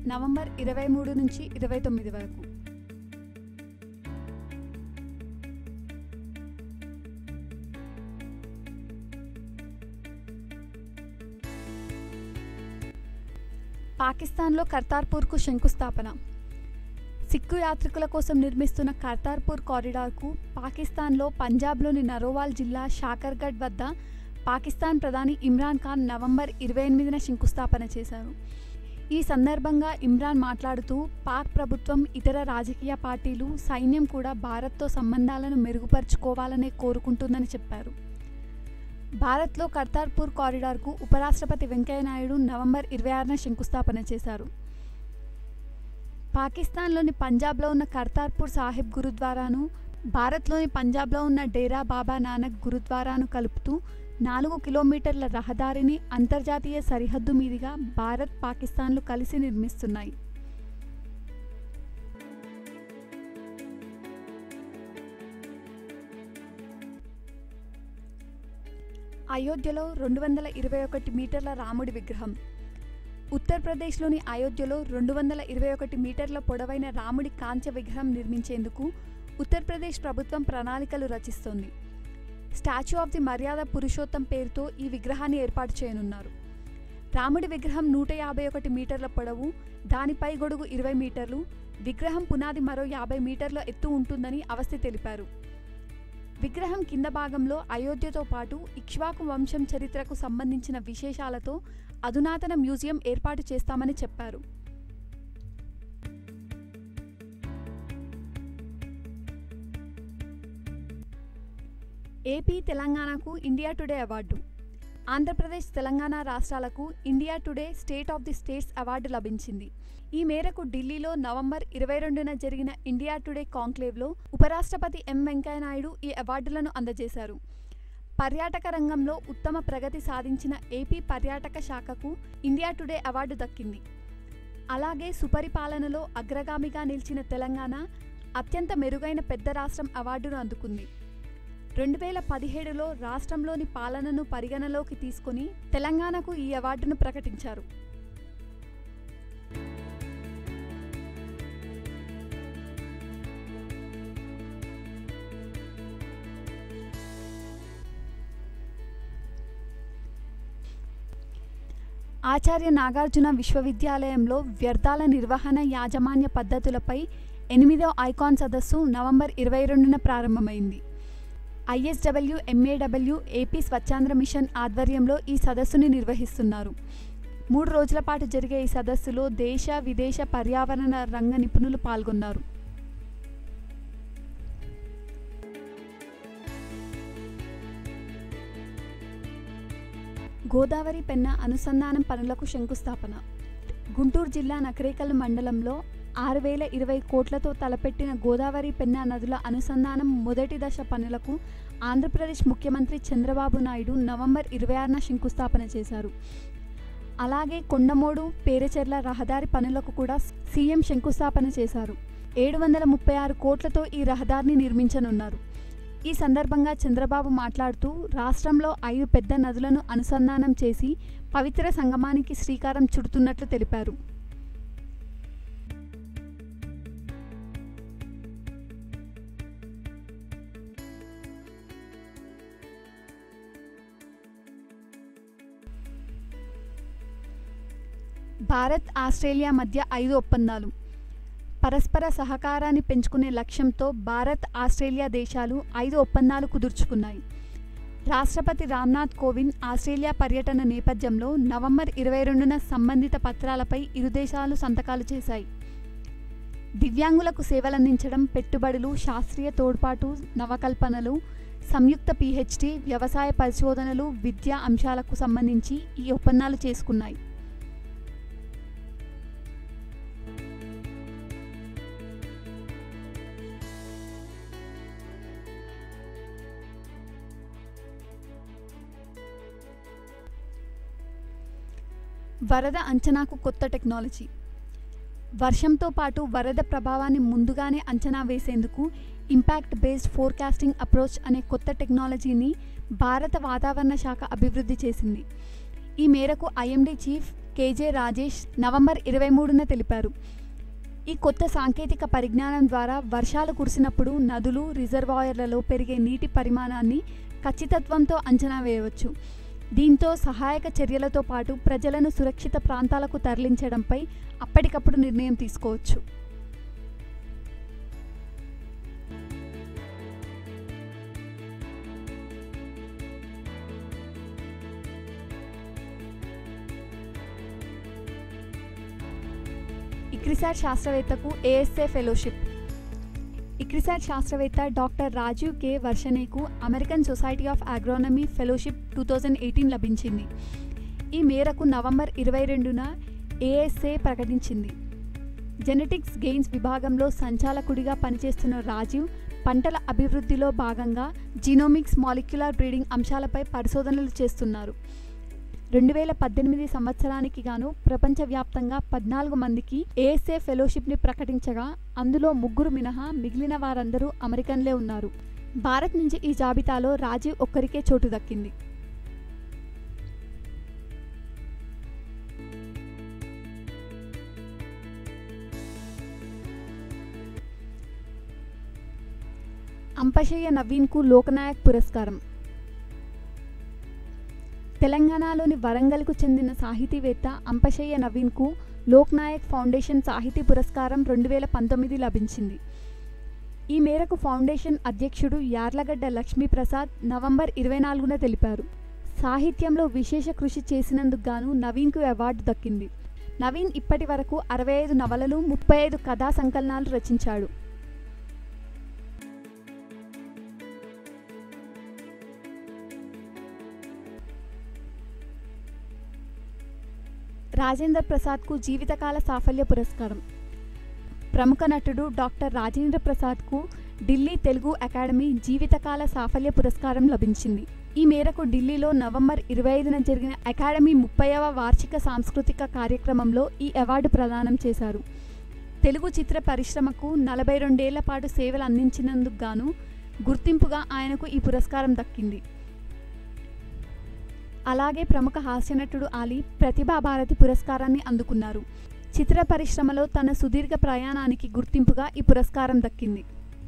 November ఇరవై మూడు నుంచి ఇరవై తొమ్మిది వరకు పాకిస్తాన్లో కర్తార్పూర్కు శంకుస్థాపన సిక్కు యాత్రికుల కోసం నిర్మిస్తున్న కర్తార్పూర్ కారిడార్కు పాకిస్తాన్లో పంజాబ్లోని నరోవాల్ జిల్లా షాకర్గఢ్ వద్ద పాకిస్తాన్ ప్రధాని ఇమ్రాన్ ఖాన్ నవంబర్ ఇరవై ఎనిమిదిన శంకుస్థాపన చేశారు ఈ సందర్భంగా ఇమ్రాన్ మాట్లాడుతూ పాక్ ప్రభుత్వం ఇతర రాజకీయ పార్టీలు సైన్యం కూడా భారత్తో సంబంధాలను మెరుగుపరుచుకోవాలనే కోరుకుంటుందని చెప్పారు భారత్లో కర్తార్పూర్ కారిడార్కు ఉపరాష్ట్రపతి వెంకయ్యనాయుడు నవంబర్ ఇరవై ఆరున శంకుస్థాపన చేశారు పాకిస్తాన్లోని పంజాబ్లో ఉన్న కర్తార్పూర్ సాహిబ్ గురుద్వారాను భారత్లోని పంజాబ్లో ఉన్న డేరా బాబా నానక్ గురుద్వారాను కలుపుతూ నాలుగు కిలోమీటర్ల రహదారిని అంతర్జాతీయ సరిహద్దు మీదుగా భారత్ పాకిస్తాన్లు కలిసి నిర్మిస్తున్నాయి అయోధ్యలో రెండు వందల ఇరవై ఒకటి మీటర్ల రాముడి విగ్రహం ఉత్తరప్రదేశ్లోని అయోధ్యలో రెండు వందల ఇరవై ఒకటి మీటర్ల పొడవైన రాముడి కాంస్య విగ్రహం నిర్మించేందుకు ఉత్తరప్రదేశ్ ప్రభుత్వం ప్రణాళికలు రచిస్తోంది స్టాచ్యూ ఆఫ్ ది మర్యాద పురుషోత్తం పేరుతో ఈ విగ్రహాన్ని ఏర్పాటు చేయనున్నారు రాముడి విగ్రహం నూట యాభై ఒకటి మీటర్ల పొడవు దానిపై గొడుగు ఇరవై మీటర్లు విగ్రహం పునాది మరో యాభై మీటర్ల ఎత్తు ఉంటుందని అవస్థి తెలిపారు విగ్రహం కింద భాగంలో అయోధ్యతో పాటు ఇక్ష్వాకు వంశం చరిత్రకు సంబంధించిన విశేషాలతో అధునాతన మ్యూజియం ఏర్పాటు చేస్తామని చెప్పారు ఏపీ తెలంగాణకు India today award Andhra Pradesh Telangana రాష్ట్రాలకు India today state of the states award లభించింది ఈ మేరకు ఢిల్లీలో నవంబర్ ఇరవై రెండున జరిగిన ఇండియా టుడే కాంక్లేవ్లో ఉపరాష్ట్రపతి ఎం వెంకయ్యనాయుడు ఈ అవార్డులను అందజేశారు పర్యాటక రంగంలో ఉత్తమ ప్రగతి సాధించిన ఏపీ పర్యాటక శాఖకు ఇండియా టుడే అవార్డు దక్కింది అలాగే సుపరిపాలనలో అగ్రగామిగా నిలిచిన తెలంగాణ అత్యంత మెరుగైన పెద్ద రాష్ట్రం అవార్డును అందుకుంది రెండు వేల పదిహేడులో రాష్ట్రంలోని పాలనను పరిగణలోకి తీసుకుని తెలంగాణకు ఈ అవార్డును ప్రకటించారు ఆచార్య నాగార్జున విశ్వవిద్యాలయంలో వ్యర్థాల నిర్వహణ యాజమాన్య పద్ధతులపై ఎనిమిదో ఐకాన్ సదస్సు నవంబర్ ఇరవై రెండున ప్రారంభమైంది ISW MAW AP Swachhandhra mission ఆధ్వర్యంలో ఈ సదస్సుని నిర్వహిస్తున్నారు మూడు రోజుల పాటు జరిగే ఈ సదస్సులో దేశ విదేశ పర్యావరణ రంగ నిపుణులు పాల్గొన్నారు గోదావరి పెన్న అనుసంధానం పనులకు శంకుస్థాపన గుంటూరు జిల్లా నకరేకల్ మండలంలో ఆరు వేల ఇరవై కోట్లతో తలపెట్టిన గోదావరి పెన్నా నదుల అనుసంధానం మొదటి దశ పనులకు ఆంధ్రప్రదేశ్ ముఖ్యమంత్రి చంద్రబాబు నాయుడు నవంబర్ ఇరవై ఆరున శంకుస్థాపన చేశారు అలాగే కొండమోడు పేరచెర్ల రహదారి పనులకు కూడా సీఎం శంకుస్థాపన చేశారు ఏడు వందల ముప్పై ఆరు కోట్లతో ఈ రహదారిని నిర్మించనున్నారు ఈ సందర్భంగా చంద్రబాబు మాట్లాడుతూ రాష్ట్రంలో ఐదు పెద్ద నదులను అనుసంధానం చేసి పవిత్ర సంగమానికి శ్రీకారం చుడుతున్నట్లు తెలిపారు భారత్ ఆస్ట్రేలియా మధ్య ఐదు ఒప్పందాలు పరస్పర సహకారాన్ని పెంచుకునే లక్ష్యంతో భారత్ ఆస్ట్రేలియా దేశాలు ఐదు ఒప్పందాలు కుదుర్చుకున్నాయి రాష్ట్రపతి రామ్నాథ్ కోవింద్ ఆస్ట్రేలియా పర్యటన నేపథ్యంలో నవంబర్ ఇరవై రెండున సంబంధిత పత్రాలపై ఇరు దేశాలు సంతకాలు చేశాయి దివ్యాంగులకు సేవలందించడం పెట్టుబడులు శాస్త్రీయ తోడ్పాటు నవకల్పనలు సంయుక్త పిహెచ్డి వ్యవసాయ పరిశోధనలు విద్యా అంశాలకు సంబంధించి ఈ ఒప్పందాలు చేసుకున్నాయి వరద అంచనాకు కొత్త టెక్నాలజీ వర్షంతో పాటు వరద ప్రభావాన్ని ముందుగానే అంచనా వేసేందుకు ఇంపాక్ట్ బేస్డ్ ఫోర్కాస్టింగ్ అప్రోచ్ అనే కొత్త టెక్నాలజీని భారత వాతావరణ శాఖ అభివృద్ధి చేసింది ఈ మేరకు IMD chief K J Rajesh November ఇరవై మూడున తెలిపారు ఈ కొత్త సాంకేతిక పరిజ్ఞానం ద్వారా వర్షాలు కురిసినప్పుడు నదులు రిజర్వాయర్లలో పెరిగే నీటి పరిమాణాన్ని ఖచ్చితత్వంతో అంచనా వేయవచ్చు దీంతో సహాయక చర్యలతో పాటు ప్రజలను సురక్షిత ప్రాంతాలకు తరలించడంపై అప్పటికప్పుడు నిర్ణయం తీసుకోవచ్చు ఇక్రిసాట్ శాస్త్రవేత్తకు ఏఎస్ఏ ఫెలోషిప్ ఇక్రిసాట్ శాస్త్రవేత్త డాక్టర్ రాజీవ్ కే వర్షనేకు American society of agronomy fellowship two thousand eighteen లభించింది ఈ మేరకు నవంబర్ ఇరవై రెండున ఏఎస్ఏ ప్రకటించింది జెనెటిక్స్ గెయిన్స్ విభాగంలో సంచాలకుడిగా పనిచేస్తున్న రాజీవ్ పంటల అభివృద్ధిలో భాగంగా జీనోమిక్స్ మాలిక్యులర్ బ్రీడింగ్ అంశాలపై పరిశోధనలు చేస్తున్నారు రెండు వేల పద్దెనిమిది సంవత్సరానికి గాను ప్రపంచవ్యాప్తంగా పద్నాలుగు మందికి ఏఎస్ఏ ఫెలోషిప్ని ప్రకటించగా అందులో ముగ్గురు మినహా మిగిలిన వారందరూ అమెరికన్లే ఉన్నారు భారత్ నుంచి ఈ జాబితాలో రాజీవ్ ఒక్కరికే చోటు దక్కింది అంపశయ్య నవీన్కు లోకనాయక్ పురస్కారం తెలంగాణలోని వరంగల్కు చెందిన సాహితీవేత్త అంపశయ్య నవీన్కు లోక్నాయక్ ఫౌండేషన్ సాహితీ పురస్కారం రెండు వేల పంతొమ్మిది లభించింది ఈ మేరకు ఫౌండేషన్ అధ్యక్షుడు యార్లగడ్డ లక్ష్మీప్రసాద్ నవంబర్ ఇరవై నాలుగున తెలిపారు సాహిత్యంలో విశేష కృషి చేసినందుకు గాను నవీన్కు అవార్డు దక్కింది నవీన్ ఇప్పటి వరకు అరవై ఐదు నవలలు ముప్పై ఐదు కథా సంకలనాలు రచించాడు రాజేంద్ర ప్రసాద్కు జీవితకాల సాఫల్య పురస్కారం ప్రముఖ నటుడు డాక్టర్ రాజేంద్ర ప్రసాద్కు ఢిల్లీ తెలుగు అకాడమీ జీవితకాల సాఫల్య పురస్కారం లభించింది ఈ మేరకు ఢిల్లీలో నవంబర్ ఇరవై ఐదున జరిగిన అకాడమీ ముప్పైవ వార్షిక సాంస్కృతిక కార్యక్రమంలో ఈ అవార్డు ప్రదానం చేశారు తెలుగు చిత్ర పరిశ్రమకు నలభై రెండేళ్ల పాటు సేవలు అందించినందుకు గాను గుర్తింపుగా ఆయనకు ఈ పురస్కారం దక్కింది అలాగే ప్రముఖ హాస్యనటుడు ఆలీ ప్రతిభా భారతి పురస్కారాన్ని అందుకున్నారు చిత్ర పరిశ్రమలో తన సుదీర్ఘ ప్రయాణానికి గుర్తింపుగా ఈ పురస్కారం దక్కింది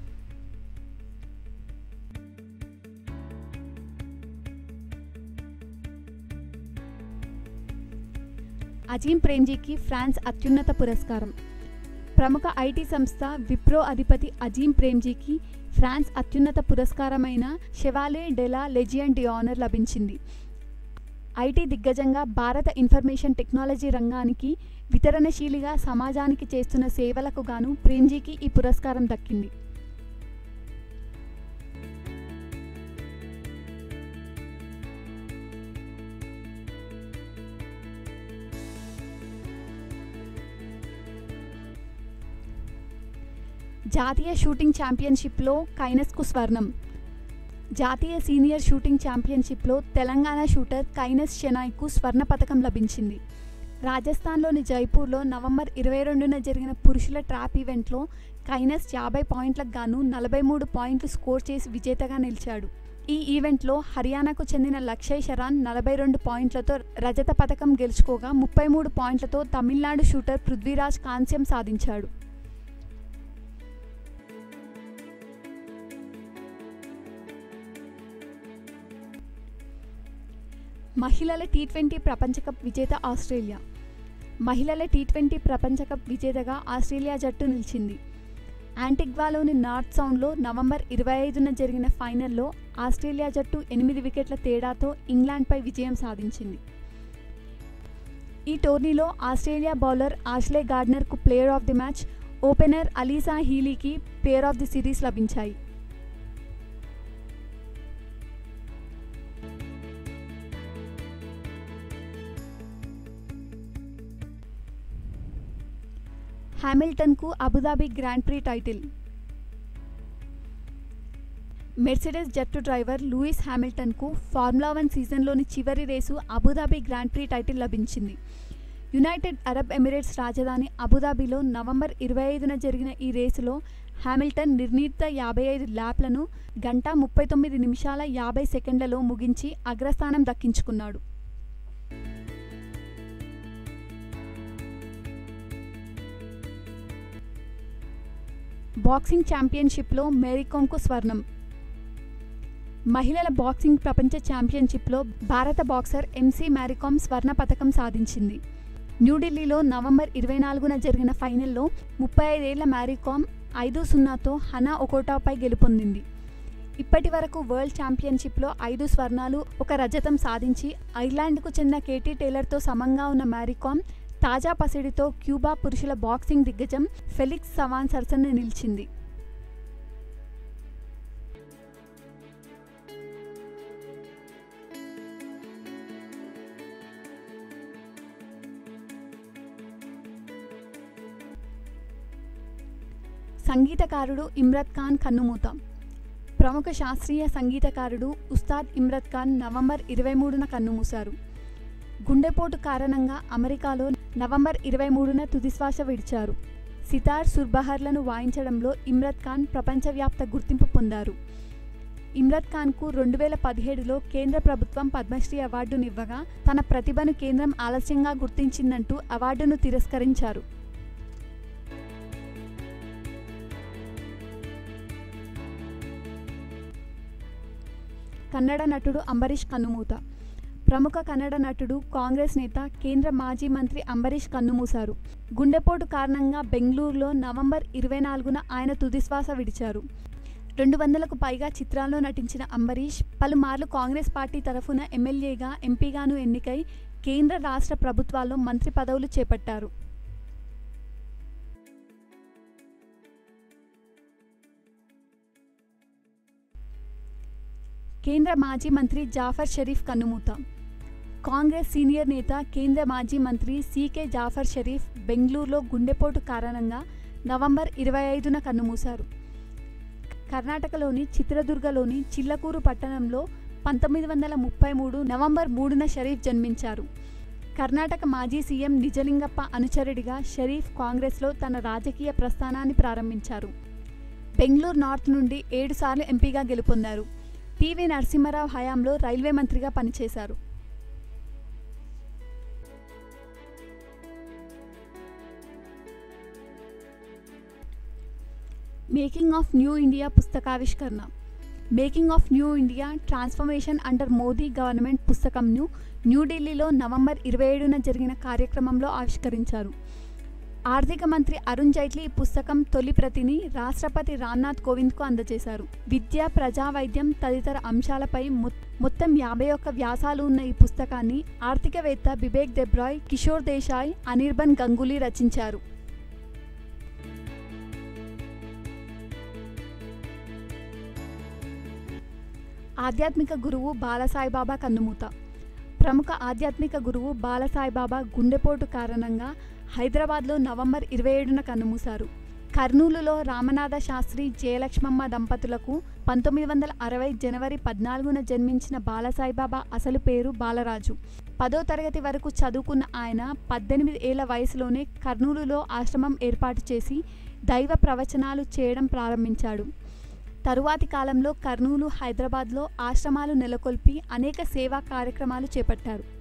అజీం ప్రేమ్జీకి ఫ్రాన్స్ అత్యున్నత పురస్కారం ప్రముఖ ఐటీ సంస్థ విప్రో అధిపతి అజీం ప్రేమ్జీకి ఫ్రాన్స్ అత్యున్నత పురస్కారమైన షెవాలే డెలా లెజియన్ డిఆనర్ లభించింది ఐటీ దిగ్గజంగా భారత ఇన్ఫర్మేషన్ టెక్నాలజీ రంగానికి వితరణశీలిగా సమాజానికి చేస్తున్న సేవలకు గాను ప్రేమ్జీకి ఈ పురస్కారం దక్కింది జాతీయ షూటింగ్ ఛాంపియన్షిప్లో కైనస్కు స్వర్ణం జాతీయ సీనియర్ షూటింగ్ ఛాంపియన్షిప్లో తెలంగాణ షూటర్ కైనస్ షెనాయ్కు స్వర్ణ పథకం లభించింది రాజస్థాన్లోని జైపూర్లో నవంబర్ ఇరవై రెండున జరిగిన పురుషుల ట్రాప్ ఈవెంట్లో కైనస్ యాభై పాయింట్లకు గాను నలభై మూడు పాయింట్లు స్కోర్ చేసి విజేతగా నిలిచాడు ఈ ఈవెంట్లో హర్యానాకు చెందిన లక్షయ్ శరాన్ నలభై రెండు పాయింట్లతో రజత పథకం గెలుచుకోగా ముప్పై మూడు పాయింట్లతో తమిళనాడు షూటర్ పృథ్వీరాజ్ కాంస్యం సాధించాడు మహిళల టీ ట్వంటీ ప్రపంచ కప్ విజేత ఆస్ట్రేలియా మహిళల టీ ట్వంటీ ప్రపంచ కప్ విజేతగా ఆస్ట్రేలియా జట్టు నిలిచింది యాంటిగ్వాలోని నార్త్ సౌండ్లో నవంబర్ ఇరవై ఐదున జరిగిన ఫైనల్లో ఆస్ట్రేలియా జట్టు ఎనిమిది వికెట్ల తేడాతో ఇంగ్లాండ్పై విజయం సాధించింది ఈ టోర్నీలో ఆస్ట్రేలియా బౌలర్ ఆష్లే గార్డ్నర్కు player of the match opener Alyssa హీలీకి ప్లేయర్ ఆఫ్ ది సిరీస్ లభించాయి హ్యామిల్టన్కు Abu Dhabi grand prix title Mercedes జట్టు డ్రైవర్ లూయిస్ హ్యామిల్టన్కు ఫార్ములా వన్ సీజన్లోని చివరి రేసు అబుదాబి గ్రాండ్ ప్రీ టైటిల్ లభించింది యునైటెడ్ అరబ్ ఎమిరేట్స్ రాజధాని అబుదాబిలో నవంబర్ ఇరవై ఐదున జరిగిన ఈ రేసులో హ్యామిల్టన్ నిర్ణీత యాభై ఐదు ల్యాప్లను గంట ముప్పై తొమ్మిది నిమిషాల యాభై సెకండ్లలో ముగించి అగ్రస్థానం దక్కించుకున్నాడు బాక్సింగ్ ఛాంపియన్షిప్లో మేరీకోమ్కు స్వర్ణం మహిళల బాక్సింగ్ ప్రపంచ ఛాంపియన్షిప్లో భారత బాక్సర్ ఎంసీ మ్యారీకామ్ స్వర్ణ పథకం సాధించింది న్యూఢిల్లీలో నవంబర్ ఇరవై నాలుగున జరిగిన ఫైనల్లో ముప్పై ఐదేళ్ల మ్యారీకామ్ ఐదు సున్నాతో హనా ఒకోటాపై గెలుపొందింది ఇప్పటి వరకు వరల్డ్ ఛాంపియన్షిప్లో ఐదు స్వర్ణాలు ఒక రజతం సాధించి ఐర్లాండ్కు చెందిన కేటీ టేలర్తో సమంగా ఉన్న మ్యారీకామ్ తాజా పసిడితో క్యూబా పురుషుల బాక్సింగ్ దిగ్గజం ఫెలిక్స్ సవాన్ సరసన నిలిచింది సంగీతకారుడు ఇమ్రత్ ఖాన్ కన్నుమూత ప్రముఖ శాస్త్రీయ సంగీతకారుడు ఉస్తాద్ ఇమ్రత్ ఖాన్ నవంబర్ ఇరవై మూడున కన్నుమూశారు గుండెపోటు కారణంగా అమెరికాలో నవంబర్ ఇరవై మూడున తుదిశ్వాస విడిచారు సితార్ సుర్బహర్లను వాయించడంలో ఇమ్రత్ ఖాన్ ప్రపంచవ్యాప్త గుర్తింపు పొందారు ఇమ్రత్ ఖాన్కు రెండు వేల పదిహేడులో కేంద్ర ప్రభుత్వం పద్మశ్రీ అవార్డునివ్వగా తన ప్రతిభను కేంద్రం ఆలస్యంగా గుర్తించిందంటూ అవార్డును తిరస్కరించారు కన్నడ నటుడు అంబరీష్ కన్నుమూత ప్రముఖ కన్నడ నటుడు కాంగ్రెస్ నేత కేంద్ర మాజీ మంత్రి అంబరీష్ కన్నుమూశారు గుండెపోటు కారణంగా బెంగళూరులో నవంబర్ ఇరవై నాలుగున ఆయన తుదిశ్వాస విడిచారు రెండు వందలకు పైగా చిత్రాల్లో నటించిన అంబరీష్ పలుమార్లు కాంగ్రెస్ పార్టీ తరఫున ఎమ్మెల్యేగా ఎంపీగాను ఎన్నికై కేంద్ర రాష్ట్ర ప్రభుత్వాల్లో మంత్రి పదవులు చేపట్టారు కేంద్ర మాజీ మంత్రి జాఫర్ షరీఫ్ కన్నుమూత కాంగ్రెస్ సీనియర్ నేత కేంద్ర మాజీ మంత్రి సీకే జాఫర్ షరీఫ్ బెంగళూరులో గుండెపోటు కారణంగా నవంబర్ ఇరవై ఐదున కన్నుమూశారు కర్ణాటకలోని చిత్రదుర్గలోని చిల్లకూరు పట్టణంలో పంతొమ్మిది వందల ముప్పై మూడు నవంబర్ మూడున షరీఫ్ జన్మించారు కర్ణాటక మాజీ సీఎం నిజలింగప్ప అనుచరుడిగా షరీఫ్ కాంగ్రెస్లో తన రాజకీయ ప్రస్థానాన్ని ప్రారంభించారు బెంగళూరు నార్త్ నుండి ఏడుసార్లు ఎంపీగా గెలుపొందారు పివి నరసింహారావు హయాంలో రైల్వే మంత్రిగా పనిచేశారు మేకింగ్ ఆఫ్ న్యూ ఇండియా పుస్తకావిష్కరణ making of new India transformation under Modi government పుస్తకంను న్యూఢిల్లీలో నవంబర్ ఇరవై ఏడున జరిగిన కార్యక్రమంలో ఆవిష్కరించారు ఆర్థిక మంత్రి అరుణ్ జైట్లీ ఈ పుస్తకం తొలి ప్రతిని రాష్ట్రపతి రామ్నాథ్ కోవింద్కు అందజేశారు విద్య ప్రజా వైద్యం తదితర అంశాలపై మొత్తం యాభై ఒక్క వ్యాసాలు ఉన్న ఈ పుస్తకాన్ని ఆర్థికవేత్త బిబేక్ దెబ్రాయ్ కిషోర్ దేశాయ్ అనిర్బన్ గంగూలీ రచించారు ఆధ్యాత్మిక గురువు బాలసాయిబాబా కన్నుమూత ప్రముఖ ఆధ్యాత్మిక గురువు బాలసాయిబాబా గుండెపోటు కారణంగా హైదరాబాద్లో నవంబర్ ఇరవై ఏడున కన్నుమూశారు కర్నూలులో రామనాథ శాస్త్రి జయలక్ష్మమ్మ దంపతులకు పంతొమ్మిది వందల అరవై జనవరి పద్నాలుగున జన్మించిన బాలసాయిబాబా అసలు పేరు బాలరాజు పదో తరగతి వరకు చదువుకున్న ఆయన పద్దెనిమిది ఏళ్ల వయసులోనే కర్నూలులో ఆశ్రమం ఏర్పాటు చేసి దైవ ప్రవచనాలు చేయడం ప్రారంభించాడు తరువాతి కాలంలో కర్నూలు హైదరాబాద్లో ఆశ్రమాలు నెలకొల్పి అనేక సేవా కార్యక్రమాలు చేపట్టారు